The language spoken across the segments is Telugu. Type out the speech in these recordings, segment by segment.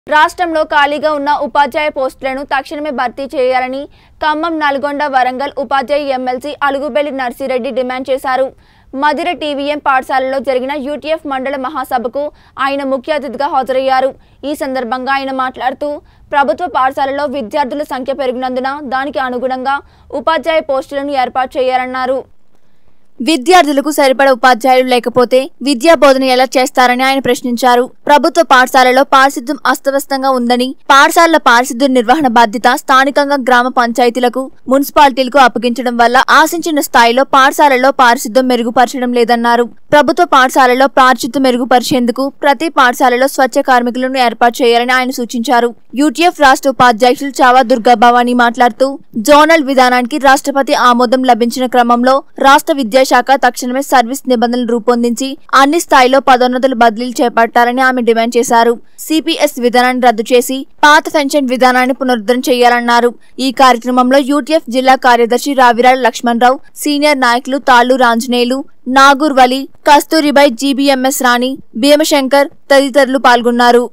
రాష్ట్రంలో ఖాళీగా ఉన్న ఉపాధ్యాయ పోస్టులను తక్షణమే భర్తీ చేయాలని ఖమ్మం నల్గొండ వరంగల్ ఉపాధ్యాయ ఎమ్మెల్సీ అలుగుబెల్లి నర్సిరెడ్డి డిమాండ్ చేశారు మధిర టీవీఎం పాఠశాలలో జరిగిన యూటీఎఫ్ మండల మహాసభకు ఆయన ముఖ్య అతిథిగా హాజరయ్యారు ఈ సందర్భంగా ఆయన మాట్లాడుతూ ప్రభుత్వ పాఠశాలలో విద్యార్థుల సంఖ్య పెరిగినందున దానికి అనుగుణంగా ఉపాధ్యాయ పోస్టులను ఏర్పాటు చేయాలన్నారు విద్యార్థులకు సరిపడ ఉపాధ్యాయులు లేకపోతే విద్యా బోధన ఎలా చేస్తారని ఆయన ప్రశ్నించారు ప్రభుత్వ పాఠశాలలో పారిశుద్ధ్యం అస్తవ్యస్తంగా ఉందని పాఠశాలల పారిశుద్ధ్య నిర్వహణ బాధ్యత స్థానికంగా గ్రామ పంచాయతీలకు మున్సిపాలిటీలకు అప్పగించడం వల్ల ఆశించిన స్థాయిలో పాఠశాలలో పారిశుద్ధ్యం మెరుగుపరచడం లేదన్నారు ప్రభుత్వ పాఠశాలలో పారిశుద్ధ్యం మెరుగుపరిచేందుకు ప్రతి పాఠశాలలో స్వచ్ఛ కార్మికులను ఏర్పాటు చేయాలని ఆయన సూచించారు యూటీఎఫ్ రాష్ట్ర ఉపాధ్యక్షులు చావా దుర్గా భవానీ మాట్లాడుతూ జోనల్ విధానానికి రాష్ట్రపతి ఆమోదం లభించిన క్రమంలో రాష్ట్ర విద్యాశాఖ తక్షణమే సర్వీస్ నిబంధనలు రూపొందించి అన్ని స్థాయిలో పదోన్నతులు బదిలీలు చేపట్టాలని ఆమె డిమాండ్ చేశారు సిపిఎస్ విధానాన్ని రద్దు చేసి పాత పెన్షన్ విధానాన్ని పునరుద్ధరణ చేయాలన్నారు ఈ కార్యక్రమంలో యూటీఎఫ్ జిల్లా కార్యదర్శి రావిరాల లక్ష్మణరావు సీనియర్ నాయకులు తాళ్లూరు ఆంజనేయులు నాగూర్ వలి కస్తూరిబై జీబీఎంఎస్ రాణి భీమశంకర్ తదితరులు పాల్గొన్నారు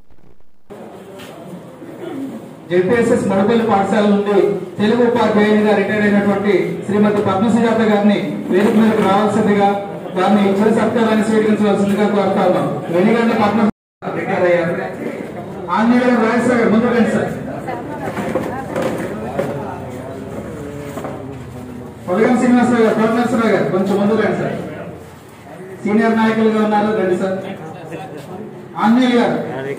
జెడ్పీఎస్ఎస్ మడపల్లి పాఠశాల నుండి తెలుగు ఉపాధ్యాయునిగా రిటైర్ అయినటువంటి శ్రీమతి పద్మసుజాత గారిని వేదిక మీదకి రావాల్సిందిగా వారిని చిరు సత్కారాన్ని స్వీకరించవలసిందిగా కోరుతా ఉన్నాం వెనుగంట పద్మ రిటైర్ అయ్యారు ఆంజనేయ రాజేశ్వర గారు ముందు రండి సార్ పొలగం శ్రీనివాసరావు గారు కోట నరసరావు గారు కొంచెం ముందు రండి సార్ సీనియర్ నాయకులుగా ఉన్నారు రండి సార్ ఆంజనేయ గారు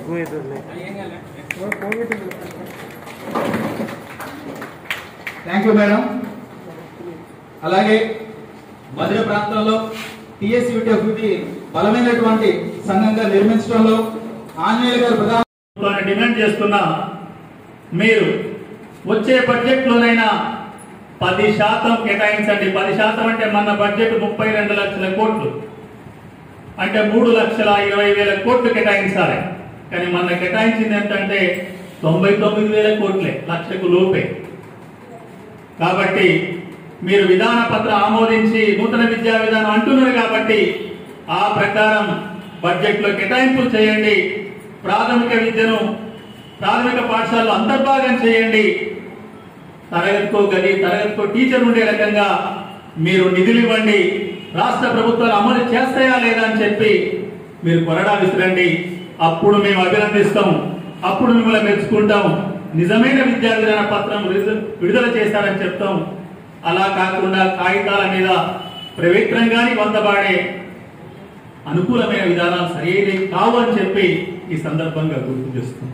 థ్యాంక్ యూ మేడం అలాగే మధుర ప్రాంతంలో టిఎస్యూటీ బలమైనటువంటి సంఘంగా నిర్మించడంలో ఆంజనేయులు గారు ప్రధాన ప్రభుత్వాన్ని డిమాండ్ చేస్తున్నా మీరు వచ్చే బడ్జెట్లోనైనా పది శాతం కేటాయించండి పది శాతం అంటే మన బడ్జెట్ ముప్పై రెండు లక్షల కోట్లు అంటే మూడు లక్షల ఇరవై వేల కోట్లు కేటాయించాలి కానీ మన కేటాయించింది ఎంతంటే తొంభై తొమ్మిది వేల కోట్లే లక్షకు లోపే కాబట్టి మీరు విధాన పత్రం ఆమోదించి నూతన విద్యా విధానం అంటున్నారు కాబట్టి ఆ ప్రకారం బడ్జెట్ లో కేటాయింపులు చేయండి ప్రాథమిక విద్యను ప్రాథమిక పాఠశాలలో అంతర్భాగం చేయండి తరగతికో గది తరగతికో టీచర్ ఉండే రకంగా మీరు నిధులు ఇవ్వండి రాష్ట్ర ప్రభుత్వాలు అమలు చేస్తాయా లేదా అని చెప్పి మీరు కొరడా విసిరండి అప్పుడు మేము అభినందిస్తాం అప్పుడు మిమ్మల్ని మెచ్చుకుంటాం నిజమైన విద్యా విధాన పత్రం రిజ- విడుదల చేశారని చెప్తాం అలా కాకుండా కాగితాల మీద ప్రైవేట్ రంగానికి వందబాడే అనుకూలమైన విధానాలు సరైనవి కావు అని చెప్పి ఈ సందర్భంగా గుర్తు చేస్తుంది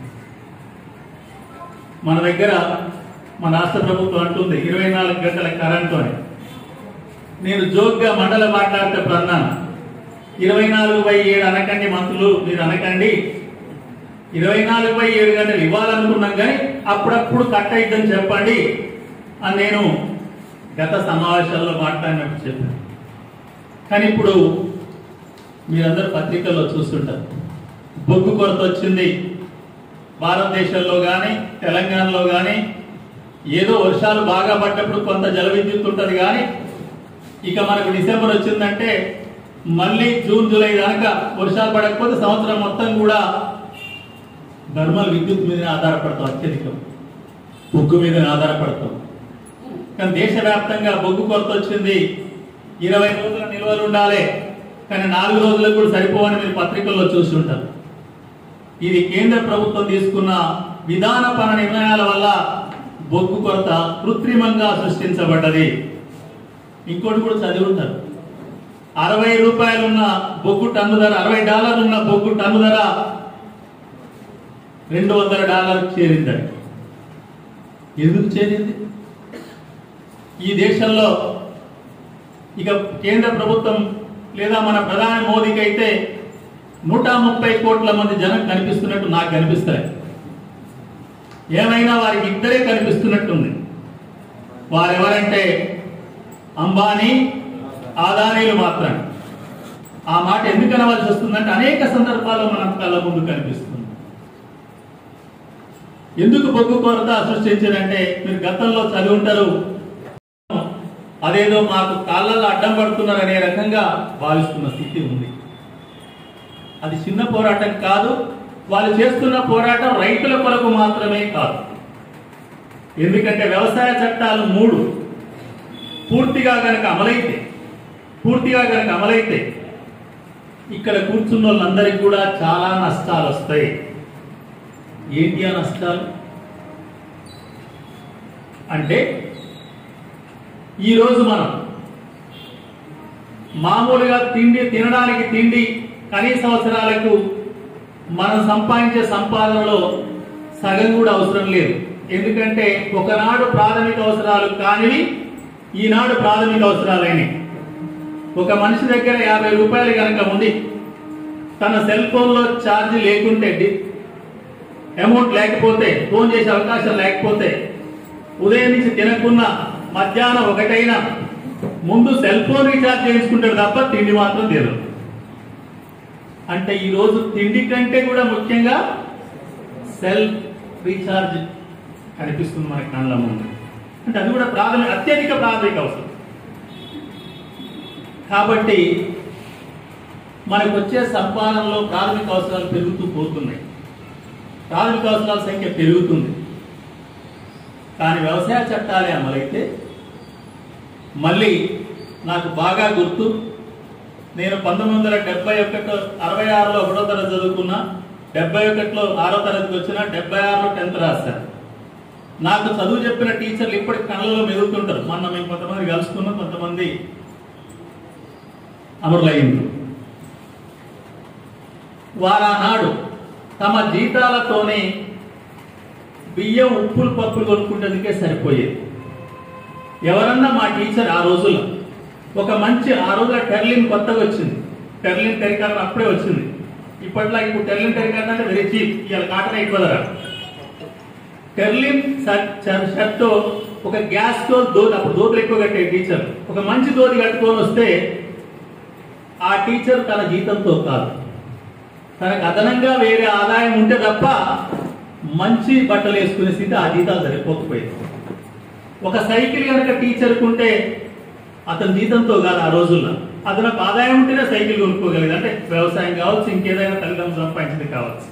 మన దగ్గర మన రాష్ట్ర ప్రభుత్వం అంటుంది ఇరవై నాలుగు గంటల కరెంటు అని నేను జోక్గా మండల మాట్లాడేటప్పుడు అన్నాను ఇరవై నాలుగు బై ఏడు అనకండి మంత్రులు మీరు అనకండి ఇరవై నాలుగు బై ఏడు గంటలు ఇవ్వాలనుకున్నాం కానీ అప్పుడప్పుడు కట్ అయిద్దని చెప్పండి అని నేను గత సమావేశాల్లో మాట్లాడినప్పుడు చెప్పాను కానీ ఇప్పుడు మీరందరూ పత్రికల్లో చూస్తుంటారు బొగ్గు కొరత వచ్చింది భారతదేశంలో కానీ తెలంగాణలో కానీ ఏదో వర్షాలు బాగా పడ్డప్పుడు కొంత జల విద్యుత్ ఉంటుంది కానీ ఇక మనకు డిసెంబర్ వచ్చిందంటే మళ్ళీ జూన్ జూలై దాకా వర్షాలు పడకపోతే సంవత్సరం మొత్తం కూడా థర్మల్ విద్యుత్ మీదనే ఆధారపడతాం అత్యధికం బొగ్గు మీదనే ఆధారపడతాం కానీ దేశవ్యాప్తంగా బొగ్గు కొరత వచ్చింది ఇరవై రోజుల నిల్వలు ఉండాలి కానీ నాలుగు రోజులకు కూడా సరిపోవని మీరు పత్రికల్లో చూస్తుంటారు ఇది కేంద్ర ప్రభుత్వం తీసుకున్న విధానపర నిర్ణయాల వల్ల బొగ్గు కొరత కృత్రిమంగా సృష్టించబడ్డది ఇంకోటి కూడా చదివి ఉంటారు అరవై రూపాయలున్న బొగ్గు టన్ను ధర అరవై డాలర్లు ఉన్న బొగ్గు టన్ను ధర రెండు వందల డాలర్ చేరిందండి ఎందుకు చేరింది ఈ దేశంలో ఇక కేంద్ర ప్రభుత్వం లేదా మన ప్రధాని మోదీకి అయితే నూట ముప్పై కోట్ల మంది జనం కనిపిస్తున్నట్టు నాకు కనిపిస్తాయి ఏమైనా వారికి ఇద్దరే కనిపిస్తున్నట్టుంది వారెవరంటే అంబానీ ఆదానీలు మాత్రమే ఆ మాట ఎందుకు అనవలసి వస్తుందంటే అనేక సందర్భాల్లో మన కళ్ళ ముందు కనిపిస్తుంది ఎందుకు బొగ్గు కొరత సృష్టించారంటే మీరు గతంలో చదివి ఉంటారు అదేదో మాకు కాళ్ళల్లో అడ్డం పడుతున్నారు అనే రకంగా భావిస్తున్న స్థితి ఉంది అది చిన్న పోరాటం కాదు వాళ్ళు చేస్తున్న పోరాటం రైతుల కొరకు మాత్రమే కాదు ఎందుకంటే వ్యవసాయ చట్టాలు మూడు పూర్తిగా గనక అమలైతే పూర్తిగా గనక అమలైతే ఇక్కడ కూర్చున్న వాళ్ళందరికీ కూడా చాలా నష్టాలు వస్తాయి ఏంటి ఆ నష్టాలు అంటే ఈరోజు మనం మామూలుగా తిండి తినడానికి తిండి కనీస అవసరాలకు మనం సంపాదించే సంపాదనలో సగం కూడా అవసరం లేదు ఎందుకంటే ఒకనాడు ప్రాథమిక అవసరాలు కానివి ఈనాడు ప్రాథమిక అవసరాలైనవి ఒక మనిషి దగ్గర యాభై రూపాయలు కనుక ఉండి తన సెల్ ఫోన్లో ఛార్జ్ లేకుంటే డి- అమౌంట్ లేకపోతే ఫోన్ చేసే అవకాశం లేకపోతే ఉదయం నుంచి తినకున్నా మధ్యాహ్నం ఒకటైనా ముందు సెల్ ఫోన్ రీఛార్జ్ చేయించుకుంటాడు తప్ప తిండి మాత్రం తినరు అంటే ఈ రోజు తిండి కంటే కూడా ముఖ్యంగా సెల్ రీఛార్జ్ కనిపిస్తుంది మన కళ్ళ ముందు అంటే అది కూడా ప్రాథమిక అత్యధిక ప్రాథమిక అవసరం కాబట్టి మనకు వచ్చే సంపాదనలో ప్రాథమిక అవసరాలు పెరుగుతూ పోతున్నాయి ప్రాథమిక అవసరాల సంఖ్య పెరుగుతుంది కానీ వ్యవసాయ చట్టాలే అమలైతే మళ్ళీ నాకు బాగా గుర్తు నేను పంతొమ్మిది వందల డెబ్బై ఒకటి అరవై ఆరులో ఒకటో తరగతి చదువుకున్నా డెబ్బై ఒకటిలో ఆరో తరగతికి వచ్చిన డెబ్బై ఆరులో టెన్త్ రాశాను నాకు చదువు చెప్పిన టీచర్లు ఇప్పటికి కళ్ళలో మెదులుతుంటారు మొన్న మేము కొంతమంది కలుసుకున్నాం కొంతమంది అమరులయ్యింది వారానాడు తమ జీతాలతోనే బియ్యం ఉప్పులు పప్పులు కొనుక్కుంటేందుకే సరిపోయేది ఎవరన్నా మా టీచర్ ఆ రోజుల్లో ఒక మంచి ఆ రోజుల్లో టెర్లిన్ కొత్తగా వచ్చింది టెర్లిన్ టెరికాలం అప్పుడే వచ్చింది ఇప్పట్లో ఇప్పుడు టెర్లిన్ టెరికాలం అంటే వెరీ చీప్ ఇవాళ కాటన్ ఎక్కువ ధర టెర్లిన్ షర్ట్ ఒక గ్యాస్ తో దోతి అప్పుడు దోతులు ఎక్కువ కట్టే టీచర్ ఒక మంచి దోతి కట్టుకొని వస్తే ఆ టీచర్ తన జీతంతో కాదు తనకు అదనంగా వేరే ఆదాయం ఉంటే తప్ప మంచి బట్టలు వేసుకునే స్థితి ఆ జీతాలు సరిపోకపోయేది ఒక సైకిల్ కనుక టీచర్కి ఉంటే అతని జీతంతో కాదు ఆ రోజుల్లో అతనికి ఆదాయం ఉంటేనే సైకిల్ కొనుక్కోగలిగింది అంటే వ్యవసాయం కావచ్చు ఇంకేదైనా తల్లిదండ్రులు సంపాదించింది కావచ్చు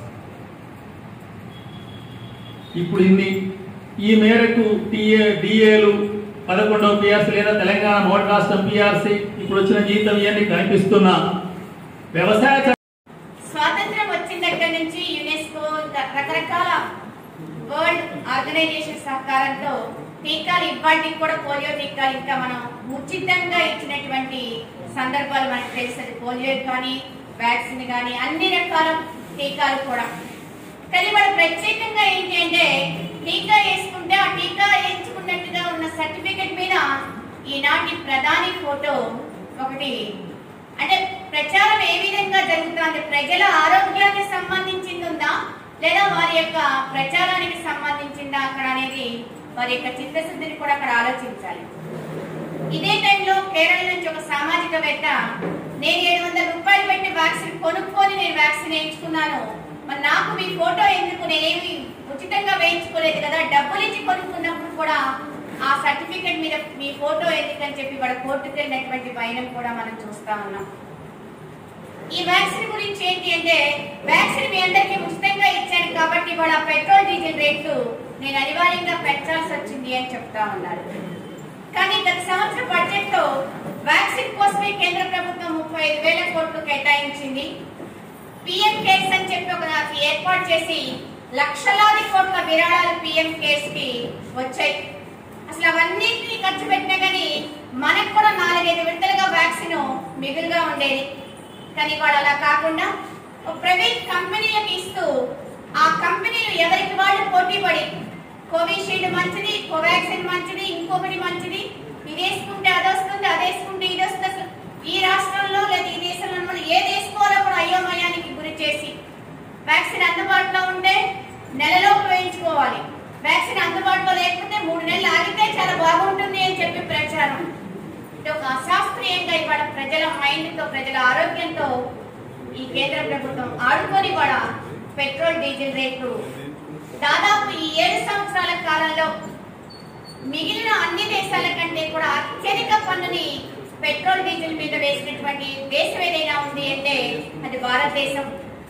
ఇప్పుడు ఇన్ని ఈ మేరకు టీఏ డిఏలు పదకొండవ పిఆర్సీ లేదా తెలంగాణ మోడల్ రాష్ట్రం పిఆర్సీ ఇప్పుడు వచ్చిన జీతం ఇవన్నీ కనిపిస్తున్నా వ్యవసాయ చట్ట- స్వాతంత్రం వచ్చిన దగ్గర నుంచి యునెస్కో ఇంకా రకరకాల వరల్డ్ ఆర్గనైజేషన్ సహకారంతో టీకాలు ఇవ్వడానికి కూడా పోలియో టీకాలు ఇంకా మనం ఉచితంగా ఇచ్చినటువంటి సందర్భాలు మనకు తెలుస్తుంది పోలియో కానీ వ్యాక్సిన్ కానీ అన్ని రకాల టీకాలు కూడా కానీ వాళ్ళు ప్రత్యేకంగా ఏంటి అంటే టీకా వేసుకుంటే ఆ టీకా వేయించుకున్నట్టుగా ఉన్న సర్టిఫికెట్ మీద ఈనాటి ప్రధాని ఫోటో ఒకటి అంటే ప్రచారం ఏ విధంగా జరుగుతుంది ప్రజల ఆరోగ్యానికి సంబంధించింది ఉందా లేదా వారి యొక్క ప్రచారానికి సంబంధించిందా అక్కడ అనేది వారి యొక్క చిత్తశుద్ధిని కూడా అక్కడ ఆలోచించాలి ఇదే టైంలో కేరళ నుంచి ఒక సామాజికవేత్త నేను ఏడు వందల రూపాయలు పెట్టి వ్యాక్సిన్ కొనుక్కొని నేను వ్యాక్సిన్ వేయించుకున్నాను మరి నాకు మీ ఫోటో ఎందుకు నేనేమి ఉచితంగా వేయించుకోలేదు కదా డబ్బులు ఇచ్చి కొనుక్కున్నప్పుడు కూడా ఆ సర్టిఫికెట్ మీద మీ ఫోటో ఎందుకని చెప్పి వాళ్ళ కోర్టుకు వెళ్ళినటువంటి భయం కూడా మనం చూస్తా ఉన్నాం ఈ వ్యాక్సిన్ గురించి ఏంటి అంటే వ్యాక్సిన్ మీ అందరికీ ఉచితంగా ఇచ్చాను కాబట్టి వాళ్ళ పెట్రోల్ డీజిల్ రేట్లు నేను అనివార్యంగా పెంచాల్సి వచ్చింది అని చెప్తా ఉన్నారు కానీ గత సంవత్సరం బడ్జెట్ లో వ్యాక్సిన్ కోసమే కేంద్ర ప్రభుత్వం ముప్పై ఐదు వేల కోట్లు కేటాయించింది పిఎం కేర్స్ అని చెప్పి ఒక నాకు ఏర్పాటు చేసి లక్షలాది కోట్ల విరాళాలు పిఎం కేర్స్ కి వచ్చాయి అసలు అవన్నింటినీ ఖర్చు పెట్టినా కానీ మనకు కూడా నాలుగైదు విడతలుగా వ్యాక్సిన్ మిగులుగా ఉండేది కానీ వాళ్ళు అలా కాకుండా ఒక ప్రైవేట్ కంపెనీలకు ఇస్తూ ఆ కంపెనీలు ఎవరికి వాళ్ళు పోటీ పడి కోవిషీల్డ్ మంచిది కోవాక్సిన్ మంచిది ఇంకొకటి మంచిది ఇది వేసుకుంటే అది వస్తుంది అది వేసుకుంటే ఇది వస్తుంది అసలు ఈ రాష్ట్రంలో లేదా ఈ దేశంలో ఉన్న వాళ్ళు ఏది వేసుకోవాలో కూడా అయోమయానికి గురి చేసి వ్యాక్సిన్ అందుబాటులో ఉంటే నెలలోపు వేయించుకోవాలి వ్యాక్సిన్ అందుబాటులో లేకపోతే మూడు నెలలు ఆగితే చాలా బాగుంటుంది అని చెప్పి ప్రచారం ఇది ఒక అశాస్త్రీయంగా ఇవాళ ప్రజల మైండ్ తో ప్రజల ఆరోగ్యంతో ఈ కేంద్ర ప్రభుత్వం ఆడుకొని కూడా పెట్రోల్ డీజిల్ రేట్లు దాదాపు ఈ ఏడు సంవత్సరాల కాలంలో మిగిలిన అన్ని దేశాల కంటే కూడా అత్యధిక పన్నుని పెట్రోల్ డీజిల్ మీద వేసినటువంటి దేశం ఏదైనా ఉంది అంటే అది భారతదేశం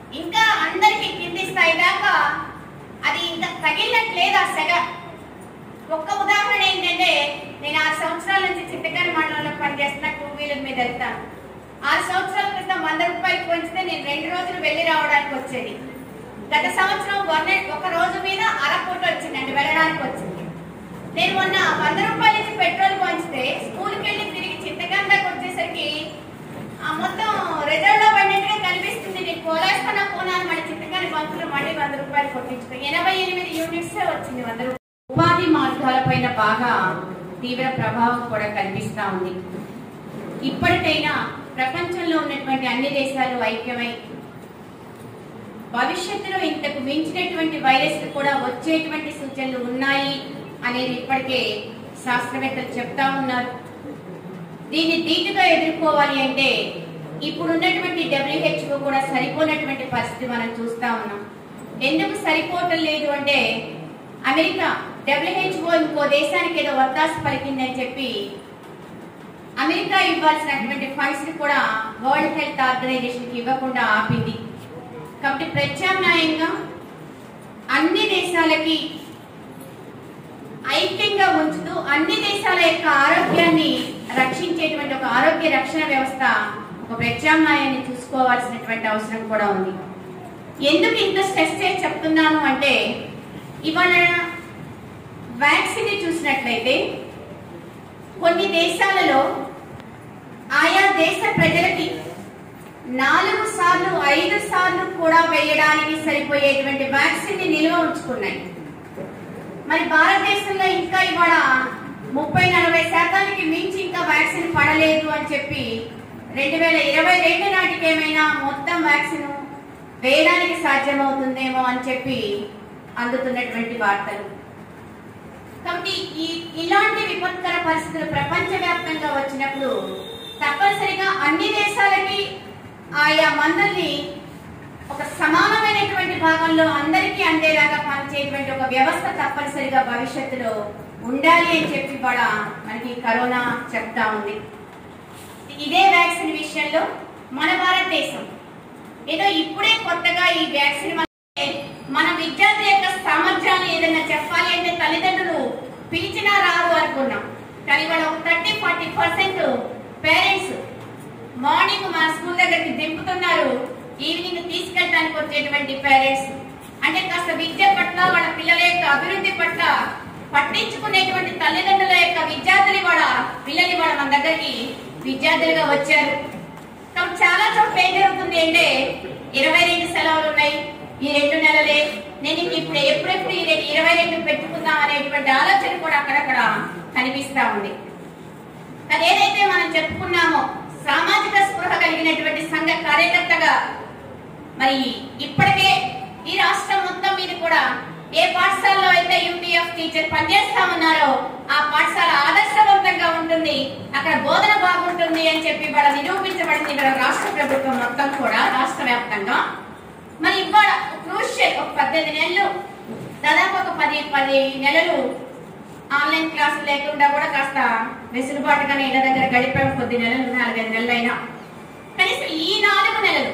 ఇంకా అందరికి కింది స్థాయి దాకా అది ఇంకా తగిలినట్లేదు ఆ సెగ ఒక్క ఉదాహరణ ఏంటంటే నేను ఆరు సంవత్సరాల నుంచి చింతకాని మండలంలో పనిచేస్తున్నా టూ వీలర్ మీద వెళ్తాను ఆరు సంవత్సరాల క్రితం వంద రూపాయలు పెంచితే నేను రెండు రోజులు వెళ్ళి రావడానికి వచ్చేది గత సంవత్సరం వన్ ఒక రోజు మీద అరపూట వచ్చిందండి వెళ్ళడానికి వచ్చింది నేను మొన్న వంద రూపాయల నుంచి పెట్రోల్ పంచితే స్కూల్కి వెళ్ళి తిరిగి చింతకాని దాకా వచ్చేసరికి ఆ మొత్తం రిజర్వ్ లో పడినట్టుగా కనిపిస్తుంది నేను పోలేస్తున్నా పోనాను మళ్ళీ చింతకాని బంకులు మళ్ళీ వంద రూపాయలు కొట్టించుకో ఎనభై ఎనిమిది యూనిట్స్ వచ్చింది వంద రూపాయలు ఉపాధి మార్గాలపైన బాగా తీవ్ర ప్రభావం కూడా కనిపిస్తా ఉంది ఇప్పటికైనా ప్రపంచంలో ఉన్నటువంటి అన్ని దేశాలు ఐక్యమై భవిష్యత్తులో ఇంతకు మించినటువంటి వైరస్లు కూడా వచ్చేటువంటి సూచనలు ఉన్నాయి అనేది ఇప్పటికే శాస్త్రవేత్తలు చెప్తా ఉన్నారు దీన్ని ధీటుగా ఎదుర్కోవాలి అంటే ఇప్పుడు ఉన్నటువంటి డబ్ల్యూహెచ్ఓ కూడా సరిపోనటువంటి పరిస్థితి మనం చూస్తా ఉన్నాం ఎందుకు సరిపోవటం లేదు అంటే అమెరికా డబ్ల్యూహెచ్ఓ ఇంకో దేశానికి ఏదో వత్తాసు పలికిందని చెప్పి అమెరికా ఇవ్వాల్సినటువంటి ఫండ్స్ ని కూడా వరల్డ్ హెల్త్ ఆర్గనైజేషన్ కి ఇవ్వకుండా ఆపింది కాబట్టి ప్రత్యామ్నాయంగా అన్ని దేశాలకి ఐక్యంగా ఉంచుతూ అన్ని దేశాల యొక్క ఆరోగ్యాన్ని రక్షించేటువంటి ఒక ఆరోగ్య రక్షణ వ్యవస్థ ఒక ప్రత్యామ్నాయాన్ని చూసుకోవాల్సినటువంటి అవసరం కూడా ఉంది ఎందుకు ఇంత స్ట్రెస్ చేసి చెప్తున్నాను అంటే ఇవాళ వ్యాక్సిన్ చూసినట్లయితే కొన్ని దేశాలలో ఆయా దేశ ప్రజలకి నాలుగు సార్లు ఐదు సార్లు కూడా వేయడానికి సరిపోయేటువంటి వ్యాక్సిన్ ని నిల్వ ఉంచుకున్నాయి మరి భారతదేశంలో ఇంకా ఇవాళ ముప్పై నలభై శాతానికి మించి ఇంకా వ్యాక్సిన్ పడలేదు అని చెప్పి రెండు వేల ఇరవై రెండు నాటికి ఏమైనా మొత్తం వ్యాక్సిన్ వేయడానికి సాధ్యమవుతుందేమో అని చెప్పి అందుతున్నటువంటి వార్తలు కాబట్టి ఈ ఇలాంటి విపత్కర పరిస్థితులు ప్రపంచవ్యాప్తంగా వచ్చినప్పుడు తప్పనిసరిగా అన్ని దేశాలకి ఆయా మందుల్ని ఒక సమానమైనటువంటి భాగంలో అందరికీ అందేలాగా పనిచేయటువంటి ఒక వ్యవస్థ తప్పనిసరిగా భవిష్యత్తులో ఉండాలి అని చెప్పి కూడా మనకి కరోనా చెప్తా ఉంది ఇదే వ్యాక్సిన్ విషయంలో మన భారతదేశం ఏదో ఇప్పుడే కొత్తగా ఈ వ్యాక్సిన్ మన- మన విద్యార్థుల యొక్క సామర్థ్యాన్ని ఏదైనా చెప్పాలి అంటే తల్లిదండ్రులు పిలిచినా రారు అనుకున్నాం కానీ వాళ్ళ ఒక thirty forty percent parents morning మా స్కూల్ దగ్గరికి దింపుతున్నారు ఈవినింగ్ తీసుకెళ్ళడానికి వచ్చేటువంటి పేరెంట్స్ అంటే కాస్త విద్య పట్ల వాళ్ళ పిల్లల యొక్క అభివృద్ధి పట్ల పట్టించుకునేటువంటి తల్లిదండ్రుల యొక్క విద్యార్థులు వాళ్ళ పిల్లలు వాళ్ళ మన దగ్గరికి విద్యార్థులుగా వచ్చారు కాబట్టి చాలా చోట్ల ఏం జరుగుతుంది అంటే ఇరవై రెండు సెలవులు ఉన్నాయి ఈ రెండు నెలలే నేను ఇంక ఇప్పుడు ఎప్పుడెప్పుడు ఈ రెండు- ఇరవై రెండు పెట్టుకుందాం అనేటువంటి ఆలోచన కూడా అక్కడక్కడ కనిపిస్తా ఉంది అది ఏదైతే మనం చెప్పుకున్నామో సామాజిక స్పృహ కలిగినటువంటి సంఘ కార్యకర్తగా మరి ఇప్పటికే ఈ రాష్ట్రం మొత్తం మీద కూడా ఏ పాఠశాలలో అయితే యూపీఎఫ్ టీచర్ పనిచేస్తా ఉన్నారో ఆ పాఠశాల ఆదర్శవంతంగా ఉంటుంది అక్కడ బోధన బాగుంటుంది అని చెప్పి ఇవాళ నిరూపించబడింది ఇక్కడ రాష్ట్ర ప్రభుత్వం మొత్తం కూడా రాష్ట్ర వ్యాప్తంగా మరి ఇవాళ క్రూషియల్ ఒక పద్దెనిమిది నెలలు దాదాపు ఒక పది పది నెలలు ఆన్లైన్ క్లాసులు లేకుండా కూడా కాస్త వెసులుబాటుగానే ఇళ్ళ దగ్గర గడిపాం కొద్ది నెలలు నాలుగైదు నెలలు అయినా కనీసం ఈ నాలుగు నెలలు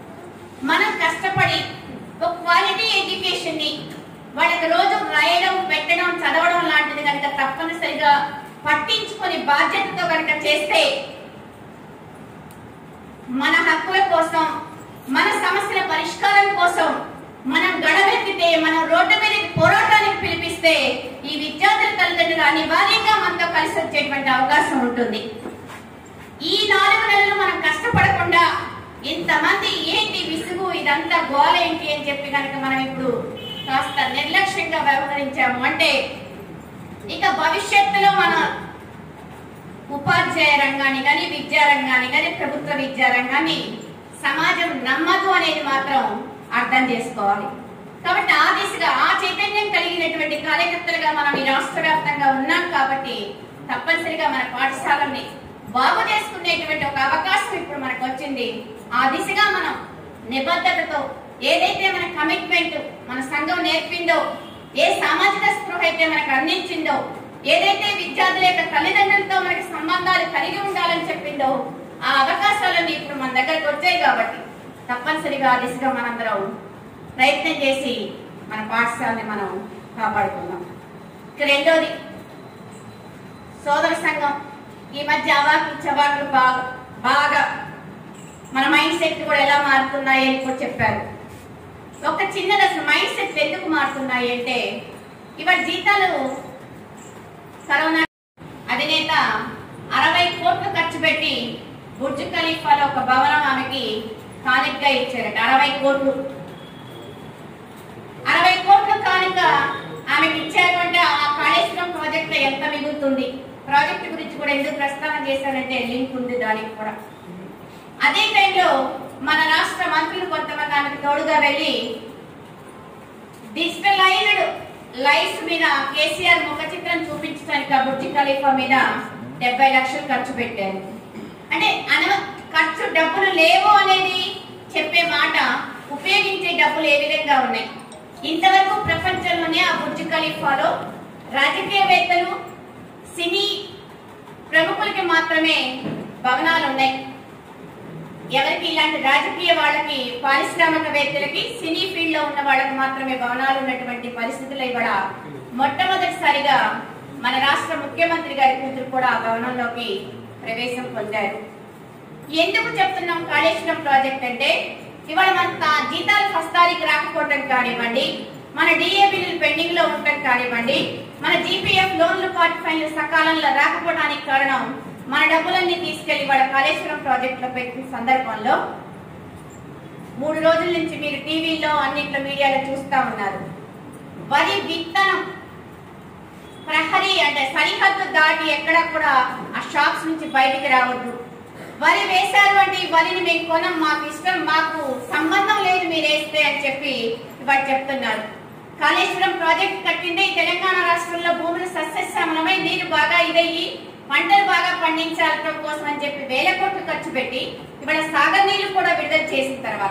మనం కష్టపడి ఒక క్వాలిటీ ఎడ్యుకేషన్ ని వాళ్ళకి రోజు రాయడం పెట్టడం చదవడం లాంటిది కనుక తప్పనిసరిగా పట్టించుకొని బాధ్యతతో కనుక చేస్తే మన హక్కుల కోసం మన సమస్యల పరిష్కారం కోసం మనం గడవెత్తితే మనం రోడ్డు మీదకి పోరాటానికి పిలిపిస్తే ఈ విద్యార్థుల తల్లిదండ్రులు అనివార్యంగా మనతో కలిసి వచ్చేటువంటి అవకాశం ఉంటుంది ఈ నాలుగు నెలలు మనం కష్టపడకుండా ఇంతమంది ఏంటి విసుగు ఇదంతా గోల ఏంటి అని చెప్పి కనుక మనం ఇప్పుడు కాస్త నిర్లక్ష్యంగా వ్యవహరించాము అంటే ఇక భవిష్యత్తులో మన ఉపాధ్యాయ రంగాన్ని కానీ విద్యా రంగాన్ని కానీ ప్రభుత్వ విద్యా రంగాన్ని సమాజం నమ్మదు అనేది మాత్రం అర్థం చేసుకోవాలి కాబట్టి ఆ దిశగా ఆ చైతన్యం కలిగినటువంటి కార్యకర్తలుగా మనం ఈ రాష్ట్ర వ్యాప్తంగా ఉన్నాం కాబట్టి తప్పనిసరిగా మన పాఠశాలని బాగు చేసుకునేటువంటి ఒక అవకాశం ఇప్పుడు మనకు వచ్చింది ఆ దిశగా మనం నిబద్ధతతో ఏదైతే మన కమిట్మెంట్ మన సంఘం నేర్పిందో ఏ సామాజిక స్పృహ అయితే మనకు అందించిందో ఏదైతే విద్యార్థుల యొక్క తల్లిదండ్రులతో మనకి సంబంధాలు కలిగి ఉండాలని చెప్పిందో ఆ అవకాశాలన్నీ ఇప్పుడు మన దగ్గరకు వచ్చాయి కాబట్టి తప్పనిసరిగా ఆ దిశగా మనందరం ప్రయత్నం చేసి మన పాఠశాలని మనం కాపాడుకుందాం ఇక రెండోది సోదర సంఘం ఈ మధ్య అవాకులు చవాకులు బాగా బాగా మన మైండ్ సెట్ కూడా ఎలా మారుతున్నాయి అని కూడా చెప్పారు ఒక చిన్నది అసలు మైండ్ సెట్ ఎందుకు మారుతున్నాయి అంటే ఇవాళ జీతాలు కరోనా అధినేత అరవై కోట్లు ఖర్చు పెట్టి బుర్జ్ ఖలీఫాలో ఒక భవనం ఆమెకి కానుకగా ఇచ్చారట అరవై కోట్లు అరవై కోట్ల కానుక ఆమెకి ఇచ్చారు అంటే ఆ కాళేశ్వరం ప్రాజెక్ట్ లో ఎంత మిగులుతుంది ప్రాజెక్ట్ గురించి కూడా ఎందుకు ప్రస్తావన చేశానంటే లింక్ ఉంది దానికి కూడా అదే టైంలో మన రాష్ట్ర మంత్రులు కొంతమంది ఆమెకు తోడుగా వెళ్ళి డిజిటలైజ్డ్ లైట్స్ మీద కేసీఆర్ ముఖ చిత్రం చూపించడానికి ఆ బుర్జి ఖలీఫా మీద డెబ్బై లక్షలు ఖర్చు పెట్టారు అంటే అనవ ఖర్చు డబ్బులు లేవు అనేది చెప్పే మాట ఉపయోగించే డబ్బులు ఏ విధంగా ఉన్నాయి ఇంతవరకు ప్రపంచంలోనే ఆ బుర్జ్ ఖలీఫాలో రాజకీయవేత్తలు సినీ ప్రముఖులకి మాత్రమే భవనాలు ఉన్నాయి ఎవరికి ఇలాంటి రాజకీయ వాళ్ళకి పారిశ్రామికవేత్తలకి సినీ ఫీల్డ్ లో ఉన్న వాళ్ళకి మాత్రమే భవనాలు ఉన్నటువంటి పరిస్థితులు ఇవాళ మొట్టమొదటిసారిగా మన రాష్ట్ర ముఖ్యమంత్రి గారి కూతురు కూడా ఆ భవనంలోకి ప్రవేశం పొందారు ఎందుకు చెప్తున్నాం కాళేశ్వరం ప్రాజెక్ట్ అంటే ఇవాళ మన తా- జీతాలు ఫస్ట్ తారీఖు రాకపోవటం కానివ్వండి మన డిఏ బిల్లులు పెండింగ్ లో ఉండటం కానివ్వండి మన జీపీఎఫ్ లోన్లు పార్టీ ఫైన్లు సకాలంలో రాకపోవడానికి కారణం మన డబ్బులన్నీ తీసుకెళ్లి వాళ్ళ కాళేశ్వరం ప్రాజెక్ట్ లో పెట్టిన సందర్భంలో మూడు రోజుల నుంచి మీరు టీవీలో అన్నింటిలో మీడియాలో చూస్తా ఉన్నారు వరి విత్తనం ప్రహరీ అంటే సరిహద్దు దాటి ఎక్కడ కూడా ఆ షాప్స్ నుంచి బయటికి రావద్దు వరి వేశారు అంటే ఈ వరిని మేము కొనం మాకు ఇష్టం మాకు సంబంధం లేదు మీరు వేస్తే అని చెప్పి ఇవాళ చెప్తున్నారు కాళేశ్వరం ప్రాజెక్ట్ కట్టిందే ఈ తెలంగాణ రాష్ట్రంలో భూములు సస్యశ్యామలమై నీరు బాగా ఇదయ్యి పంటలు బాగా పండించాలటం కోసం అని చెప్పి వేల కోట్లు ఖర్చు పెట్టి ఇవాళ సాగర్ నీళ్లు కూడా విడుదల చేసిన తర్వాత